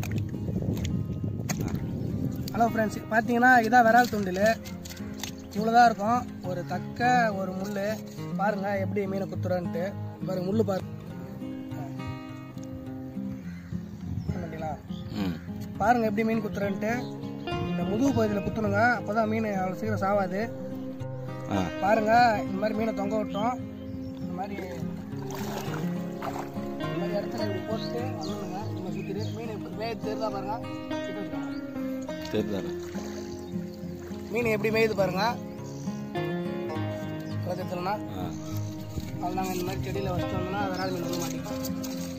Hello friends பார்த்தீங்கன்னா இதான் விரால் தூண்டில் இவ்வளோதான் இருக்கும் ஒரு தக்க ஒரு முள் பாருங்க எப்படி மீனை குத்துறோன்ட்டு பாருங்க முள் பாரு பார்த்தீங்களா ம் பாருங்க எப்படி மீன் குத்துறேன்ட்டு இந்த முதுகு பகுதியில் குத்துணுங்க அப்பதான் மீன் அவ்வளோ சீக்கிரம் சாவாது ஆ பாருங்க இந்த மாதிரி மீனை தொங்க விட்டோம் இந்த மாதிரி இந்த மாதிரி இடத்துல இப்படி போட்டு அண்ணனுங்க இந்த சுற்றிட்டு மீன் இப்படி மேய்து தெரியுதா பாருங்க கிட்ட வச்சுக்கோங்க. தெரியுதாண்ணா மீன் எப்படி மேயுது பாருங்க கலத்துலனா ஆ அது நாங்கள் இந்த மாதிரி செடியில் வச்சுட்டு வந்தோம்னா விரால் மீன் வந்து மாட்டிக்கலாம்